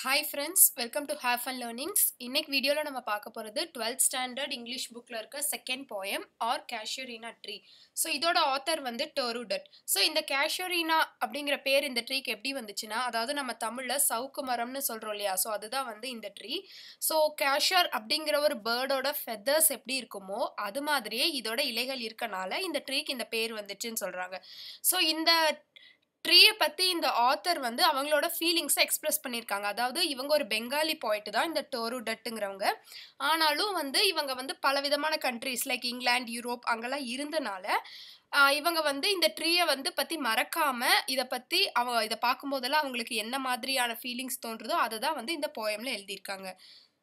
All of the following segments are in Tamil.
Hi friends welcome to have and learnings இன்னைக்கு வீடியோவில் நம்ம பார்க்க போகிறது டுவெல்த் ஸ்டாண்டர்ட் இங்கிலீஷ் புக்கில் இருக்க second poem our casuarina tree so இதோட ஆத்தர் வந்து டோருடட் ஸோ இந்த கேஷியரினா அப்படிங்கிற பேர் இந்த ட்ரீக்கு எப்படி வந்துச்சுன்னா அதாவது நம்ம தமிழில் சவுக்கு மரம்னு சொல்கிறோம் இல்லையா ஸோ அதுதான் வந்து இந்த ட்ரீ ஸோ கேஷியர் அப்படிங்கிற ஒரு பேர்டோட ஃபெதர்ஸ் எப்படி இருக்குமோ அது மாதிரியே இதோட இலைகள் இருக்கனால இந்த ட்ரீக்கு இந்த பேர் வந்துச்சுன்னு சொல்கிறாங்க ஸோ இந்த ட்ரீயை பற்றி இந்த ஆத்தர் வந்து அவங்களோட ஃபீலிங்ஸை எக்ஸ்பிரஸ் பண்ணியிருக்காங்க அதாவது இவங்க ஒரு பெங்காலி போயிட்டு தான் இந்த டோரு டட்டுங்கிறவங்க ஆனாலும் வந்து இவங்க வந்து பல விதமான கண்ட்ரீஸ் லைக் இங்கிலாந்து யூரோப் அங்கெல்லாம் இருந்தனால ஆஹ் இவங்க வந்து இந்த ட்ரீயை வந்து பற்றி மறக்காம இதை பற்றி அவ இதை பார்க்கும்போதெல்லாம் அவங்களுக்கு என்ன மாதிரியான ஃபீலிங்ஸ் தோன்றுதோ அதை தான் வந்து இந்த போயமில் எழுதியிருக்காங்க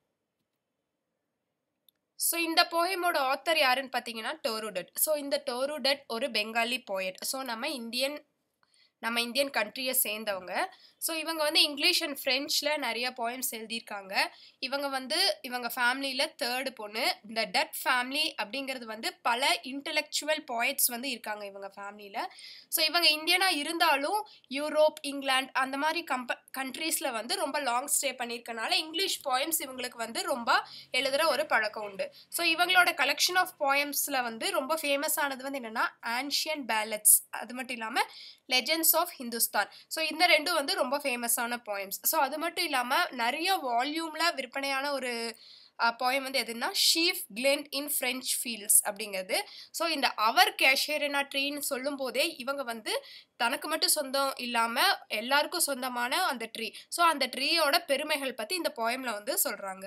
ஸோ இந்த போயமோட ஆத்தர் யாருன்னு பார்த்தீங்கன்னா டோருடட் ஸோ இந்த டோருடட் ஒரு பெங்காலி போயட் ஸோ நம்ம இந்தியன் நம்ம இந்தியன் கண்ட்ரியை சேர்ந்தவங்க ஸோ இவங்க வந்து இங்கிலீஷ் அண்ட் ஃப்ரெஞ்சில் நிறைய போயம்ஸ் எழுதியிருக்காங்க இவங்க வந்து இவங்க ஃபேமிலியில் தேர்டு பொண்ணு இந்த டட் ஃபேமிலி அப்படிங்கிறது வந்து பல இன்டலெக்சுவல் போயட்ஸ் வந்து இருக்காங்க இவங்க ஃபேமிலியில் ஸோ இவங்க இந்தியனாக இருந்தாலும் யூரோப் இங்கிலாந்து அந்த மாதிரி கம்ப கண்ட்ரீஸில் வந்து ரொம்ப லாங் ஸ்டே பண்ணியிருக்கனால இங்கிலீஷ் போயம்ஸ் இவங்களுக்கு வந்து ரொம்ப எழுதுகிற ஒரு பழக்கம் உண்டு ஸோ இவங்களோட கலெக்ஷன் ஆஃப் போயம்ஸில் வந்து ரொம்ப ஃபேமஸ் ஆனது வந்து என்னென்னா ஆன்ஷியன் பேலட்ஸ் அது மட்டும் இல்லாமல் லெஜெண்ட்ஸ் ஆஃப் ஹிந்துஸ்தான் ஸோ இந்த ரெண்டும் வந்து ரொம்ப ஃபேமஸான போயம்ஸ் ஸோ அது மட்டும் இல்லாமல் நிறைய வால்யூமில் விற்பனையான ஒரு போயம் வந்து எதுனா sheaf gleaned in French fields அப்படிங்கிறது ஸோ இந்த அவர் கேஷியரினா ட்ரீன்னு சொல்லும் போதே இவங்க வந்து தனக்கு மட்டும் சொந்தம் இல்லாமல் எல்லாருக்கும் சொந்தமான அந்த ட்ரீ ஸோ அந்த ட்ரீயோட பெருமைகள் பற்றி இந்த போயமில் வந்து சொல்கிறாங்க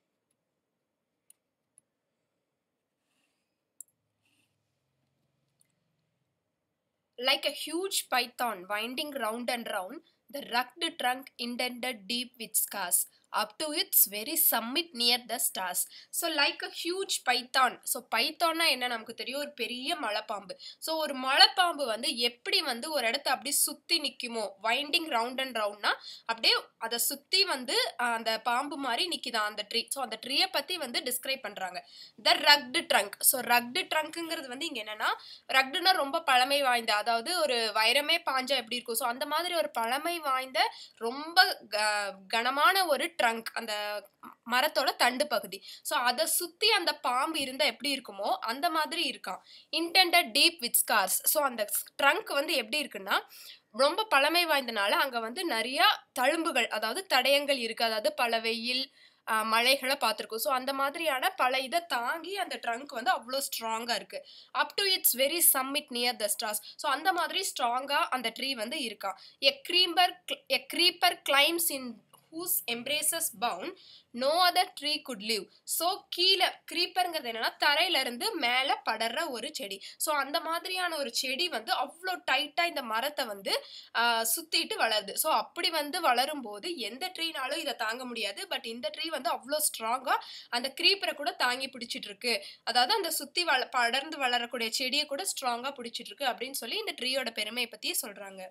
Like a huge python winding round and round, the rugged trunk indented deep with scars, up to its very summit near the stars. So like a huge python so பைத்தான்னா என்ன நமக்கு தெரியும் ஒரு பெரிய மலைப்பாம்பு ஸோ ஒரு மலைப்பாம்பு வந்து எப்படி வந்து ஒரு இடத்த அப்படியே சுற்றி நிற்குமோ வைண்டிங் ரவுண்ட் அண்ட் ரவுண்ட்னா அப்படியே அதை சுற்றி வந்து அந்த பாம்பு மாதிரி நிற்கிதான் அந்த ட்ரீ ஸோ அந்த ட்ரீயை பற்றி வந்து டிஸ்கிரைப் பண்ணுறாங்க the rugged trunk so rugged ட்ரங்க்குங்கிறது வந்து இங்கே என்னென்னா ரக்டுனா ரொம்ப பழமை வாய்ந்த அதாவது ஒரு வைரமே பாஞ்சா எப்படி இருக்கும் ஸோ அந்த மாதிரி ஒரு பழமை வாய்ந்த ரொம்ப கனமான ஒரு ட்ரங்க் அந்த மரத்தோட தண்டு பகுதி ஸோ அதை சுற்றி அந்த பாம்பு இருந்தால் எப்படி இருக்குமோ அந்த மாதிரி இருக்கான் intended deep with scars so அந்த ட்ரங்க் வந்து எப்படி இருக்குன்னா ரொம்ப பழமை வாய்ந்தனால அங்கே வந்து நிறையா தழும்புகள் அதாவது தடயங்கள் இருக்குது அதாவது பல வெயில் மலைகளை பார்த்துருக்கோம் ஸோ அந்த மாதிரியான பல இதை தாங்கி அந்த ட்ரங்க் வந்து அவ்வளோ ஸ்ட்ராங்காக இருக்குது up to its very summit near the stars so அந்த மாதிரி ஸ்ட்ராங்காக அந்த ட்ரீ வந்து இருக்கான் a creeper a creeper climbs in whose embraces bound no other tree could live so கீழே க்ரீப்பருங்கிறது என்னென்னா தரையிலேருந்து மேலே படர்ற ஒரு செடி ஸோ அந்த மாதிரியான ஒரு செடி வந்து அவ்வளோ டைட்டாக இந்த மரத்தை வந்து சுற்றிட்டு வளருது ஸோ அப்படி வந்து வளரும்போது எந்த ட்ரீனாலும் இதை தாங்க முடியாது பட் இந்த ட்ரீ வந்து அவ்வளோ ஸ்ட்ராங்காக அந்த க்ரீப்பரை கூட தாங்கி பிடிச்சிட்டு இருக்கு அதாவது அந்த சுற்றி வள படர்ந்து வளரக்கூடிய செடியை கூட ஸ்ட்ராங்காக பிடிச்சிட்டு இருக்கு அப்படின்னு சொல்லி இந்த ட்ரீயோட பெருமையை பற்றியே சொல்கிறாங்க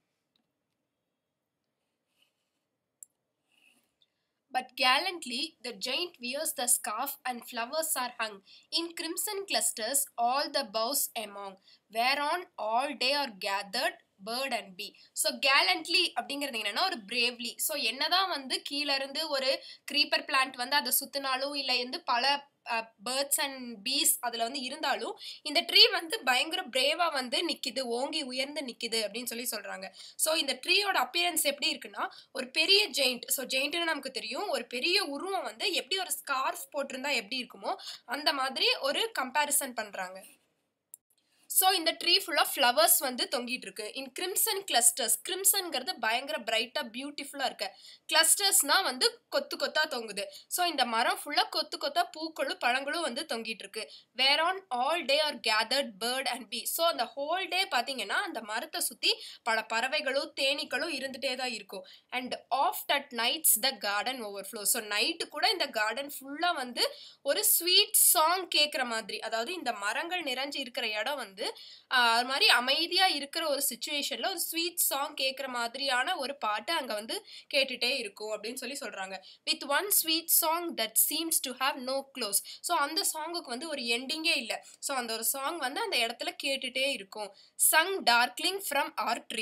But gallantly the giant wears the scarf, and flowers are hung in crimson clusters, all the boughs among, whereon all day are gathered bird and bee so gallantly அப்படிங்கிறது என்னன்னா ஒரு பிரேவ்லி ஸோ என்னதான் வந்து கீழே இருந்து ஒரு க்ரீப்பர் பிளான்ட் வந்து அதை சுத்தினாலும் இல்லை வந்து பல பேர்ட்ஸ் அண்ட் பீஸ் அதில் வந்து இருந்தாலும் இந்த ட்ரீ வந்து பயங்கர பிரேவாக வந்து நிற்கிது ஓங்கி உயர்ந்து நிற்கிது அப்படின்னு சொல்லி சொல்கிறாங்க ஸோ இந்த ட்ரீயோட அப்பியரன்ஸ் எப்படி இருக்குன்னா ஒரு பெரிய ஜெயிண்ட் ஸோ ஜெயிண்ட்னு நமக்கு தெரியும் ஒரு பெரிய உருவம் வந்து எப்படி ஒரு ஸ்கார்ஃப் போட்டிருந்தா எப்படி இருக்குமோ அந்த மாதிரி ஒரு கம்பேரிசன் பண்ணுறாங்க ஸோ இந்த ட்ரீ ஃபுல்லாக ஃப்ளவர்ஸ் வந்து தொங்கிட்டு இருக்கு இன் கிரிம்சன் கிளஸ்டர்ஸ் கிரிம்சன்கிறது பயங்கர பிரைட்டாக பியூட்டிஃபுல்லாக இருக்கு கிளஸ்டர்ஸ்னால் வந்து கொத்து கொத்தாக தொங்குது ஸோ இந்த மரம் ஃபுல்லாக கொத்து கொத்தா பூக்களும் பழங்களும் வந்து தொங்கிட்டு இருக்கு where on all day are gathered bird and bee so அந்த ஹோல் டே பார்த்தீங்கன்னா அந்த மரத்தை சுற்றி பல பறவைகளும் தேனீக்களும் இருந்துகிட்டே தான் இருக்கும் and oft at nights the garden overflow so night கூட இந்த கார்டன் ஃபுல்லாக வந்து ஒரு ஸ்வீட் சாங் கேட்குற மாதிரி அதாவது இந்த மரங்கள் நிறைஞ்சு இருக்கிற இடம் வந்து அது மாதிரி அமைதியாக இருக்கிற ஒரு சுச்சுவேஷனில் ஒரு ஸ்வீட் சாங் கேட்குற மாதிரியான ஒரு பாட்டு அங்கே வந்து கேட்டுகிட்டே இருக்கும் அப்படின்னு சொல்லி சொல்கிறாங்க with one sweet song that seems to have no close so அந்த சாங்குக்கு வந்து ஒரு எண்டிங்கே இல்லை ஸோ அந்த ஒரு சாங் வந்து அந்த இடத்துல கேட்டுகிட்டே இருக்கும் sung darkling from our tree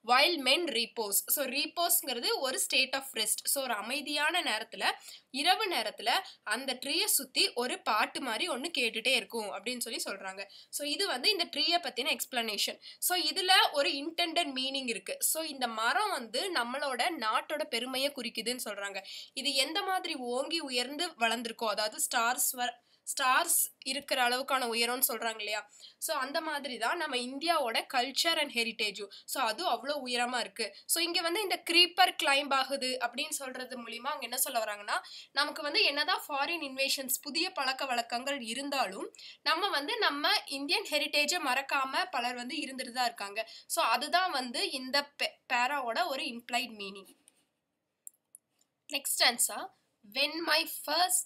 while men repose so ரீபோஸ்ங்கிறது ஒரு ஸ்டேட் ஆஃப் ரெஸ்ட் ஸோ ஒரு அமைதியான நேரத்தில் இரவு நேரத்தில் அந்த ட்ரீயை சுற்றி ஒரு பாட்டு மாதிரி ஒன்று கேட்டுகிட்டே இருக்கும் அப்படின்னு சொல்லி சொல்கிறாங்க ஸோ இது வந்து இந்த ட்ரீயை பற்றின எக்ஸ்பிளனேஷன் ஸோ இதில் ஒரு இன்டெண்டட் மீனிங் இருக்குது ஸோ இந்த மரம் வந்து நம்மளோட நாட்டோட பெருமையை குறிக்குதுன்னு சொல்கிறாங்க இது எந்த மாதிரி ஓங்கி உயர்ந்து வளர்ந்துருக்கோ அதாவது ஸ்டார்ஸ் வ ஸ்டார்ஸ் இருக்கிற அளவுக்கான உயரம்னு சொல்கிறாங்க இல்லையா ஸோ அந்த மாதிரி தான் நம்ம இந்தியாவோட கல்ச்சர் அண்ட் ஹெரிட்டேஜும் ஸோ அதுவும் அவ்வளோ உயரமாக இருக்குது ஸோ இங்கே வந்து இந்த க்ரீப்பர் கிளைம்ப் ஆகுது அப்படின்னு சொல்கிறது மூலிமா அவங்க என்ன சொல்ல வராங்கன்னா நமக்கு வந்து என்னதான் ஃபாரின் இன்வேஷன்ஸ் புதிய பழக்க வழக்கங்கள் இருந்தாலும் நம்ம வந்து நம்ம இந்தியன் ஹெரிட்டேஜை மறக்காமல் பலர் வந்து இருந்துட்டு தான் இருக்காங்க ஸோ அதுதான் வந்து இந்த பேராவோட ஒரு implied meaning next answer when my first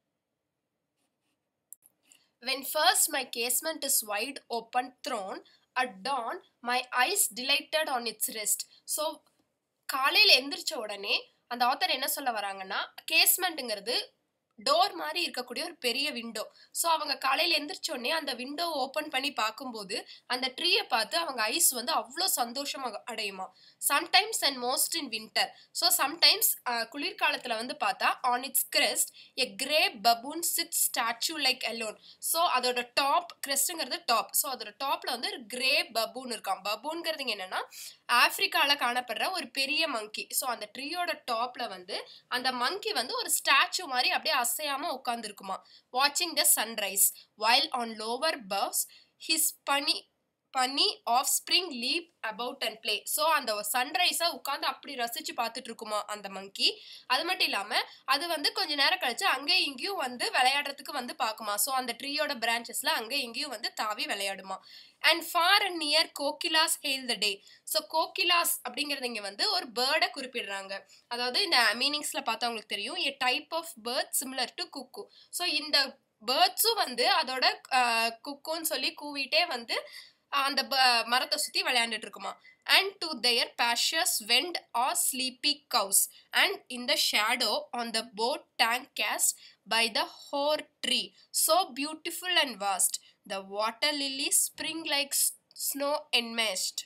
When first my casement is wide open thrown, at dawn my eyes delighted on its rest. So காலையில் எந்திரிச்ச உடனே அந்த ஆத்தர் என்ன சொல்ல வராங்கன்னா கேஸ்மெண்ட்டுங்கிறது டோர் மாதிரி இருக்கக்கூடிய ஒரு பெரிய விண்டோ ஸோ அவங்க காலையில் எந்திரிச்சோடனே அந்த விண்டோ ஓப்பன் பண்ணி பார்க்கும்போது அந்த ட்ரீயை பார்த்து அவங்க ஐஸ் வந்து அவ்வளோ சந்தோஷமாக அடையுமா sometimes and most in winter so sometimes குளிர்காலத்தில் வந்து பார்த்தா on its crest a grey baboon sit statue like alone so அதோட டாப் கிரெஸ்ட்டுங்கிறது டாப் ஸோ அதோட டாப்பில் வந்து ஒரு கிரே பபூன் இருக்கான் பபூன்ங்கிறது என்னென்னா ஆஃப்ரிக்காவில் காணப்படுற ஒரு பெரிய மங்கி ஸோ அந்த ட்ரீயோட டாப்பில் வந்து அந்த மங்கி வந்து ஒரு ஸ்டாச்சு மாதிரி அப்படியே அசையாமல் உட்காந்துருக்குமா வாட்சிங் the sunrise while on lower boughs his puny puny offspring leap about and play so அந்த சன்ரைஸை உட்காந்து அப்படி ரசித்து பார்த்துட்டு இருக்குமா அந்த மங்கி அது மட்டும் இல்லாமல் அது வந்து கொஞ்ச நேரம் கழிச்சு அங்கேயும் இங்கேயும் வந்து விளையாடுறதுக்கு வந்து பார்க்குமா ஸோ அந்த ட்ரீயோட பிரான்ச்சஸில் அங்கே இங்கேயும் வந்து தாவி விளையாடுமா and far and near kokilas hail the day so kokilas அப்படிங்கிறது இங்கே வந்து ஒரு பேர்டை குறிப்பிடுறாங்க அதாவது இந்த மீனிங்ஸில் பார்த்தா உங்களுக்கு தெரியும் a type of bird similar to cuckoo so இந்த பேர்ட்ஸும் வந்து அதோட குக்குன்னு சொல்லி கூவிட்டே வந்து அந்த மரத்தை சுற்றி விளையாண்டுட்டு இருக்குமா and to their pastures wend our sleepy cows and in the shadow on the broad tank cast by the hoar tree so beautiful and vast the water lily spring like snow enmassed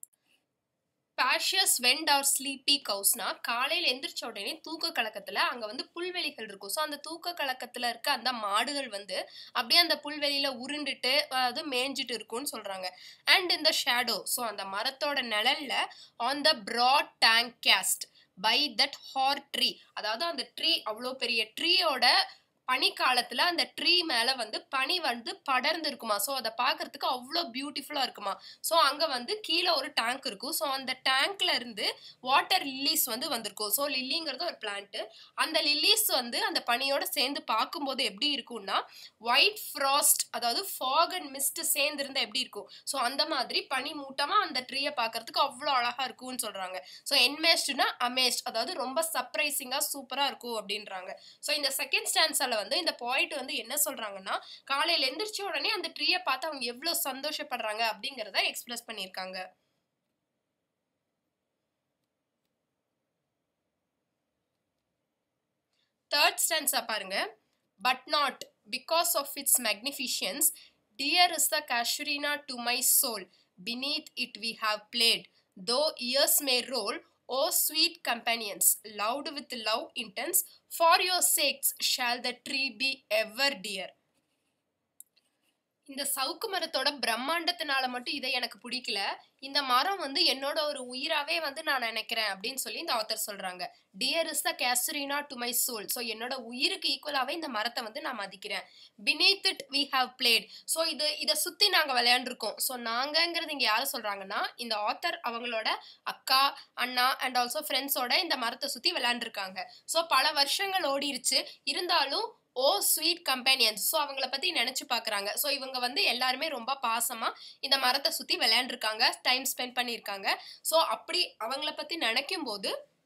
pastures wend our sleepy கவுஸ்னா காலையில் எந்திரிச்ச உடனே தூக்க கலக்கத்தில் அங்கே வந்து புல்வெளிகள் இருக்கும் ஸோ அந்த தூக்க கலக்கத்தில் இருக்க அந்த மாடுகள் வந்து அப்படியே அந்த புல்வெளியில் உருண்டுட்டு அதாவது மேய்ஞ்சிட்டு இருக்கும்னு சொல்கிறாங்க அண்ட் இந்த ஷேடோ ஸோ அந்த மரத்தோட நிழல்ல on the broad tank cast by that hoar tree அதாவது அந்த ட்ரீ அவ்வளோ பெரிய ட்ரீயோட பனிக்காலத்தில் அந்த ட்ரீ மேலே வந்து பனி வந்து படர்ந்து இருக்குமா ஸோ அதை பார்க்கறதுக்கு அவ்வளோ பியூட்டிஃபுல்லாக இருக்குமா ஸோ அங்கே வந்து கீழே ஒரு டேங்க் இருக்கும் ஸோ அந்த டேங்க்ல இருந்து வாட்டர் லில்லிஸ் வந்து வந்திருக்கும் ஸோ லில்லிங்கிறது ஒரு பிளான்ட்டு அந்த லில்லிஸ் வந்து அந்த பனியோட சேர்ந்து பார்க்கும்போது எப்படி இருக்கும்னா ஒயிட் ஃப்ராஸ்ட் அதாவது ஃபாக் அண்ட் மிஸ்ட் சேர்ந்து இருந்தால் எப்படி இருக்கும் ஸோ அந்த மாதிரி பனி மூட்டமாக அந்த ட்ரீயை பார்க்கறதுக்கு அவ்வளோ அழகாக இருக்கும்னு சொல்கிறாங்க ஸோ என்மேஸ்ட்னா அமேஸ்ட் அதாவது ரொம்ப சர்ப்ரைசிங்காக சூப்பராக இருக்கும் அப்படின்றாங்க ஸோ இந்த செகண்ட் ஸ்டான்ஸால் வந்து இந்த பாயிண்ட் வந்து என்ன சொல்றாங்கன்னா காலையில எந்திரிச்ச உடனே அந்த ட்ரீயை பார்த்து அவங்க எவ்வளவு சந்தோஷப்படுறாங்க அப்படிங்கறத எக்ஸ்பிரஸ் பண்ணியிருக்காங்க தேர்ட் ஸ்டான்ஸா பாருங்க but not because of its magnificence dear is the casuarina to my soul beneath it we have played though years may roll O sweet companions, loved with love intense, for your sakes shall the tree be ever dear. இந்த சவுக்கு மரத்தோட பிரம்மாண்டத்தினால மட்டும் இதை எனக்கு பிடிக்கல இந்த மரம் வந்து என்னோட ஒரு உயிராவே வந்து நான் நினைக்கிறேன் அப்படின்னு சொல்லி இந்த ஆத்தர் சொல்றாங்க dear is the casuarina to my soul so என்னோட உயிருக்கு ஈக்குவலாகவே இந்த மரத்தை வந்து நான் மதிக்கிறேன் beneath it we have played so இது இதை சுற்றி நாங்கள் விளையாண்டுருக்கோம் ஸோ நாங்கங்கிறது இங்கே யார் சொல்கிறாங்கன்னா இந்த ஆத்தர் அவங்களோட அக்கா அண்ணா அண்ட் ஆல்சோ ஃப்ரெண்ட்ஸோட இந்த மரத்தை சுற்றி விளையாண்டுருக்காங்க ஸோ பல வருஷங்கள் ஓடிருச்சு இருந்தாலும் ஓ ஸ்வீட் கம்பேனியன்ஸ் ஸோ அவங்கள பற்றி நினச்சி பார்க்குறாங்க ஸோ இவங்க வந்து எல்லாருமே ரொம்ப பாசமாக இந்த மரத்தை சுற்றி விளையாண்டுருக்காங்க டைம் ஸ்பெண்ட் பண்ணியிருக்காங்க ஸோ அப்படி அவங்கள பற்றி நினைக்கும் போது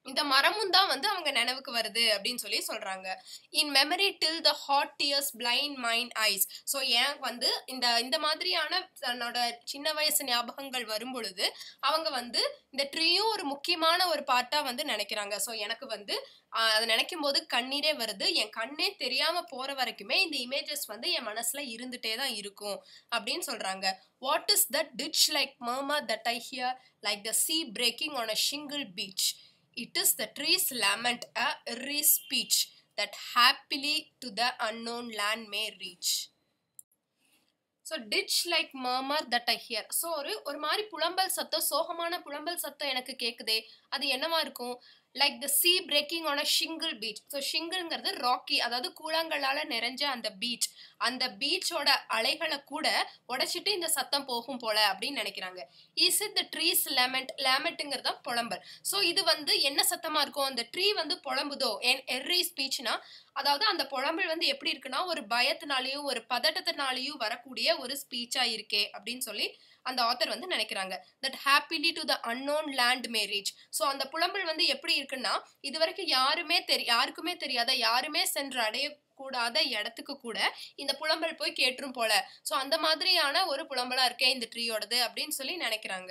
இந்த மரமும் தான் வந்து அவங்க நினைவுக்கு வருது அப்படின்னு சொல்லி சொல்றாங்க in memory till the hot tears blind mind eyes so எனக்கு வந்து இந்த இந்த மாதிரியான தன்னோட சின்ன வயசு ஞாபகங்கள் வரும் பொழுது அவங்க வந்து இந்த ட்ரீயும் ஒரு முக்கியமான ஒரு பார்ட்டா வந்து நினைக்கிறாங்க ஸோ எனக்கு வந்து ஆஹ், அதை நினைக்கும் போது கண்ணீரே வருது என் கண்ணே தெரியாம போற வரைக்குமே இந்த இமேஜஸ் வந்து என் மனசுல இருந்துட்டே தான் இருக்கும் அப்படின்னு சொல்றாங்க what is that dirge like murmur that I hear like the sea breaking on a shingle beach it is the tree's lament a eerie speech that happily to the unknown land may reach so dirge like murmur that I hear so ஒரு ஒரு மாதிரி புலம்பல் சத்தம் சோகமான புலம்பல் சத்தம் எனக்கு கேட்குதே அது என்னவா இருக்கும் like the sea breaking on a shingle beach so ஷிங்கிள்ங்கிறது ராக்கி அதாவது கூழாங்கல்லால நிறைஞ்ச அந்த பீச் அந்த பீச்சோட அலைகளை கூட உடைச்சிட்டு இந்த சத்தம் போகும் போல அப்படின்னு நினைக்கிறாங்க is it the tree's lament லெமெண்ட்டுங்கிறது தான் புலம்பல் ஸோ இது வந்து என்ன சத்தமா இருக்கும் அந்த ட்ரீ வந்து புலம்புதோ என் எர்ரி ஸ்பீச்னா அதாவது அந்த புலம்பல் வந்து எப்படி இருக்குன்னா ஒரு பயத்தினாலேயும் ஒரு பதட்டத்தினாலேயும் வரக்கூடிய ஒரு ஸ்பீச்சா இருக்கே அப்படின்னு சொல்லி அந்த ஆத்தர் வந்து நினைக்கிறாங்க that happily to the unknown land may reach so அந்த புலம்பல் வந்து எப்படி இருக்குன்னா இது வரைக்கும் யாருமே தெரி யாருக்குமே தெரியாத யாருமே சென்று அடைய கூடாத இடத்துக்கு கூட இந்த புலம்பல் போய் கேட்டுரும் போல ஸோ அந்த மாதிரியான ஒரு புலம்பலா இருக்கே இந்த ட்ரீயோடது அப்படின்னு சொல்லி நினைக்கிறாங்க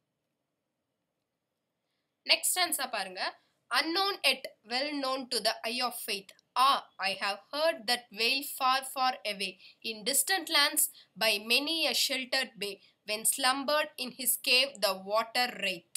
நெக்ஸ்ட் ஆன்சர் பாருங்க unknown yet well known to the eye of faith ah i have heard that wail far far away in distant lands by many a sheltered bay when slumbered in his cave the water wraith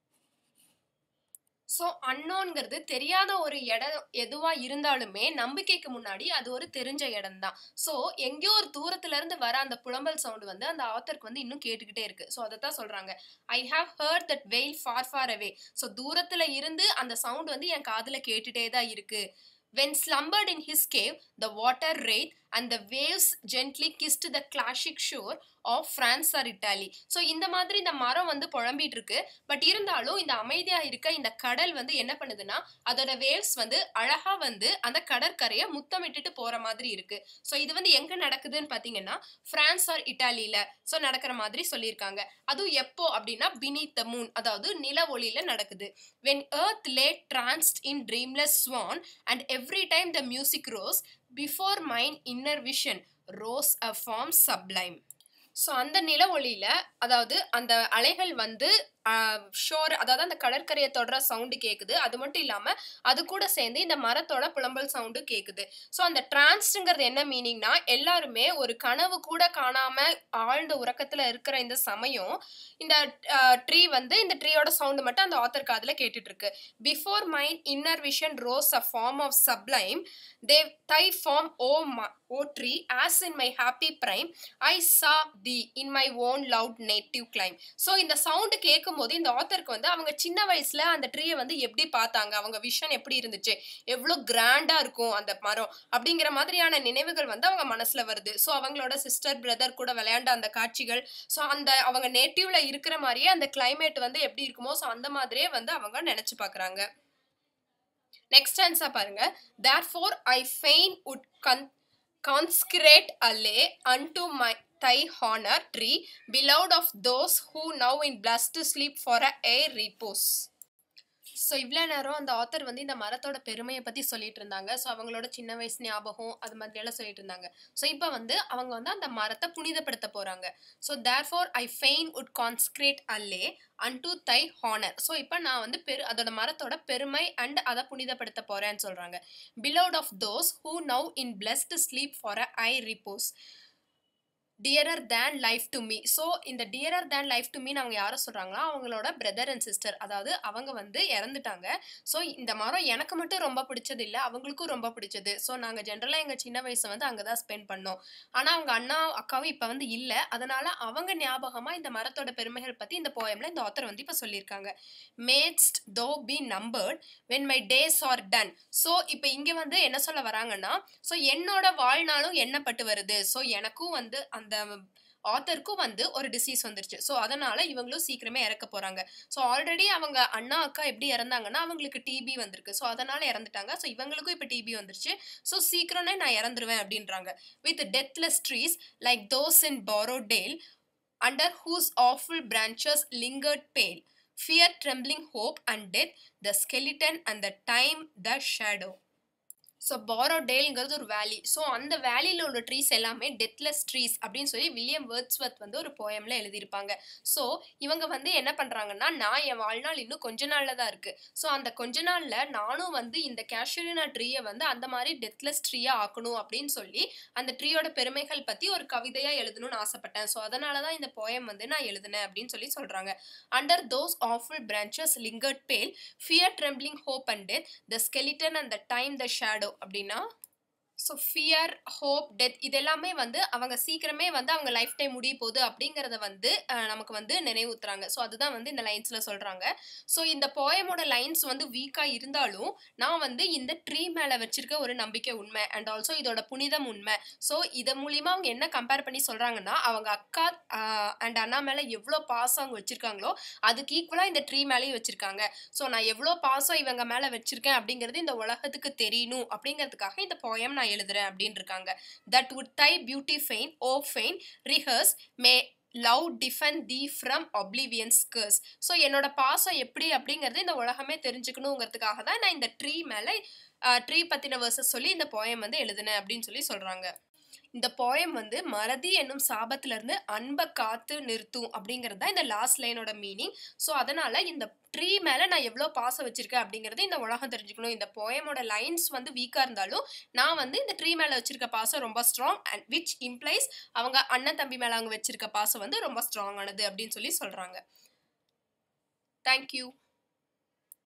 so அன்னோன்கிறது தெரியாத ஒரு இடம் எதுவா இருந்தாலுமே நம்பிக்கைக்கு முன்னாடி அது ஒரு தெரிஞ்ச இடம் தான் ஸோ எங்கேயோ ஒரு தூரத்துல இருந்து வர அந்த புலம்பல் சவுண்ட் வந்து அந்த ஆத்தருக்கு வந்து இன்னும் கேட்டுக்கிட்டே இருக்கு ஸோ அதை தான் சொல்றாங்க I have heard that wail far far away so தூரத்துல இருந்து அந்த சவுண்ட் வந்து என் காதுல கேட்டுட்டே தான் இருக்கு When slumbered in his cave, the water wraith and the waves gently kissed the classic shore of France or Italy. So இந்த மாதிரி இந்த மரம் வந்து புழம்பிட்டு இருக்கு பட் இருந்தாலும் இந்த அமைதியா இருக்க இந்த கடல் வந்து என்ன பண்ணுதுன்னா அதோட வேவ்ஸ் வந்து அழகா வந்து அந்த கடற்கரையை முத்தமிட்டுட்டு போற மாதிரி இருக்கு ஸோ இது வந்து எங்க நடக்குதுன்னு பாத்தீங்கன்னா பிரான்ஸ் ஆர் இட்டாலியில ஸோ நடக்கிற மாதிரி சொல்லியிருக்காங்க அதுவும் எப்போ அப்படின்னா beneath the moon அதாவது நில ஒளியில நடக்குது when earth lay tranced in dreamless swan and every time the music rose before mine inner vision rose a form sublime so அந்த நில ஒளியில அதாவது அந்த அலைகள் வந்து ஷோர் அதாவது அந்த கடற்கரையை தொடர சவுண்டு கேட்குது அது மட்டும் இல்லாம அது கூட சேர்ந்து இந்த மரத்தோட புலம்பல் சவுண்டு கேட்குது ஸோ அந்த டிரான்ஸ்ங்கிறது என்ன மீனிங்னா எல்லாருமே ஒரு கனவு கூட காணாம ஆழ்ந்த உறக்கத்துல இருக்கிற இந்த சமயம் இந்த ட்ரீ வந்து இந்த ட்ரீயோட சவுண்டு மட்டும் அந்த ஆத்தர் காதுல கேட்டுட்டு இருக்கு before mind inner vision rose a form of sublime the thy form O O tree as in my happy prime I saw thee in my own loved native clime so இந்த சவுண்டு கேட்கும்போது இந்த ஆத்தருக்கு வந்து அவங்க சின்ன வயசுல அந்த ட்ரீயை வந்து எப்படி பார்த்தாங்க அவங்க விஷன் எப்படி இருந்துச்சு எவ்வளோ கிராண்டா இருக்கும் அந்த மரம் அப்படிங்கிற மாதிரியான நினைவுகள் வந்து அவங்க மனசுல வருது ஸோ அவங்களோட சிஸ்டர் பிரதர் கூட விளையாண்ட அந்த காட்சிகள் ஸோ அந்த அவங்க நேட்டிவ்ல இருக்கிற மாதிரியே அந்த கிளைமேட் வந்து எப்படி இருக்குமோ ஸோ அந்த மாதிரியே வந்து அவங்க நினைச்சு பார்க்கறாங்க நெக்ஸ்ட் ஆன்சர் பாருங்க therefore I fain would கன் consecrate a lay unto my thy honor tree, beloved of those who now in blessed sleep for a air repose. So இவ்வளோ நேரம் அந்த ஆத்தர் வந்து இந்த மரத்தோட பெருமையை பற்றி சொல்லிட்டு இருந்தாங்க ஸோ அவங்களோட சின்ன வயசு ஞாபகம் அது மாதிரியெல்லாம் சொல்லிட்டு இருந்தாங்க ஸோ இப்போ வந்து அவங்க வந்து அந்த மரத்தை புனிதப்படுத்த போகிறாங்க so therefore I fain would consecrate a lay unto Thai honour so இப்போ நான் வந்து பெரு அதோட மரத்தோட பெருமை அண்ட் அதை புனிதப்படுத்த போகிறேன்னு சொல்கிறாங்க beloved of those who now in blessed sleep for a aye repose dearer than life to me so இந்த டியரர் தேன் லைஃப் டு மீன் அவங்க யாரை சொல்கிறாங்களா அவங்களோட பிரதர் அண்ட் சிஸ்டர் அதாவது அவங்க வந்து இறந்துட்டாங்க ஸோ இந்த மரம் எனக்கு மட்டும் ரொம்ப பிடிச்சது இல்லை அவங்களுக்கும் ரொம்ப பிடிச்சது ஸோ நாங்கள் ஜென்ரலாக எங்கள் சின்ன வயசை வந்து அங்கே தான் ஸ்பெண்ட் பண்ணோம் ஆனால் அவங்க அண்ணா அக்காவும் இப்போ வந்து இல்லை அதனால அவங்க ஞாபகமாக இந்த மரத்தோட பெருமைகள் பற்றி இந்த போயமில் இந்த ஆத்தர் வந்து இப்போ சொல்லியிருக்காங்க mayst thou be numbered when my days are done so இப்போ இங்கே வந்து என்ன சொல்ல வராங்கன்னா ஸோ என்னோட வாழ்நாளும் எண்ணப்பட்டு வருது ஸோ எனக்கும் வந்து அந்த ஆத்தருக்கும் வந்து ஒரு டிசீஸ் வந்துருச்சு ஸோ அதனால இவங்களும் சீக்கிரமே இறக்க போறாங்க ஸோ ஆல்ரெடி அவங்க அண்ணா அக்கா எப்படி இறந்தாங்கன்னா அவங்களுக்கு டிபி வந்திருக்கு ஸோ அதனால இறந்துட்டாங்க ஸோ இவங்களுக்கும் இப்போ டிபி வந்துருச்சு ஸோ சீக்கிரமே நான் இறந்துருவேன் அப்படின்றாங்க with deathless trees like those in Borrowdale under whose awful branches lingered pale fear trembling hope and death the skeleton and time the shadow so ஸோ பாரோடேல்ங்கிறது ஒரு வேலி ஸோ அந்த வேலியில் உள்ள ட்ரீஸ் எல்லாமே டெத்லெஸ் ட்ரீஸ் அப்படின்னு சொல்லி வில்லியம் வேர்ட்ஸ்வர்த் வந்து ஒரு போயமில் எழுதியிருப்பாங்க ஸோ இவங்க வந்து என்ன பண்ணுறாங்கன்னா நான் என் வாழ்நாள் இன்னும் கொஞ்ச நாளில் தான் இருக்குது ஸோ அந்த கொஞ்ச நாளில் நானும் வந்து இந்த கேஷுரினா ட்ரீயை வந்து அந்த மாதிரி டெத்லெஸ் ட்ரீயாக ஆக்கணும் அப்படின்னு சொல்லி அந்த ட்ரீயோட பெருமைகள் பற்றி ஒரு கவிதையாக எழுதணும்னு ஆசைப்பட்டேன் ஸோ அதனால தான் இந்த போயம் வந்து நான் எழுதினேன் அப்படின்னு சொல்லி சொல்கிறாங்க under those awful branches lingered pale fear trembling hope and death the skeleton and time the shadow ஷேடோ அப்படின்னா ஸோ ஃபியர் ஹோப் டெத் இதெல்லாமே வந்து அவங்க சீக்கிரமே வந்து அவங்க லைஃப் டைம் முடிய போகுது அப்படிங்கிறத வந்து அஹ், நமக்கு வந்து நினைவுத்துறாங்க ஸோ அதுதான் வந்து இந்த லைன்ஸில் சொல்கிறாங்க ஸோ இந்த போயமோட லைன்ஸ் வந்து வீக்காக இருந்தாலும் நான் வந்து இந்த ட்ரீ மேலே வச்சிருக்க ஒரு நம்பிக்கை உண்மை அண்ட் ஆல்சோ இதோட புனிதம் உண்மை ஸோ இதை மூலியமாக அவங்க என்ன கம்பேர் பண்ணி சொல்கிறாங்கன்னா அவங்க அக்கா அண்ட் அண்ணா மேலே எவ்வளோ பாசம் அவங்க வச்சுருக்காங்களோ அதுக்கு ஈக்குவலாக இந்த ட்ரீ மேலேயும் வச்சுருக்காங்க ஸோ நான் எவ்வளோ பாசம் இவங்க மேலே வச்சிருக்கேன் அப்படிங்கிறது இந்த உலகத்துக்கு தெரியணும் அப்படிங்கிறதுக்காக இந்த போயம் நான் எழுதுறேன் அப்படின்னு இருக்காங்க that would thy beauty fain O fain rehearse may love defend thee from oblivion's curse so என்னோட பாசம் எப்படி அப்படிங்கிறது இந்த உலகமே தெரிஞ்சுக்கணுங்கிறதுக்காக தான் நான் இந்த ட்ரீ மேலே ட்ரீ பற்றின வேர்சஸ் சொல்லி இந்த போயம் வந்து எழுதினேன் அப்படின்னு சொல்லி சொல்கிறாங்க இந்த போயம் வந்து மறதி என்னும் சாபத்திலிருந்து அன்பை காத்து நிறுத்தும் அப்படிங்கிறது தான் இந்த லாஸ்ட் லைனோட மீனிங் ஸோ அதனால இந்த ட்ரீ மேலே நான் எவ்வளோ பாசம் வச்சிருக்கேன் அப்படிங்கிறது இந்த உலகம் தெரிஞ்சுக்கணும் இந்த போயமோட லைன்ஸ் வந்து வீக்காக இருந்தாலும் நான் வந்து இந்த ட்ரீ மேலே வச்சிருக்க பாசம் ரொம்ப ஸ்ட்ராங் அண்ட் விச் இம்ப்ளைஸ் அவங்க அண்ணன் தம்பி மேலே அவங்க வச்சிருக்க பாசம் வந்து ரொம்ப ஸ்ட்ராங்கானது அப்படின்னு சொல்லி சொல்கிறாங்க தேங்க்யூ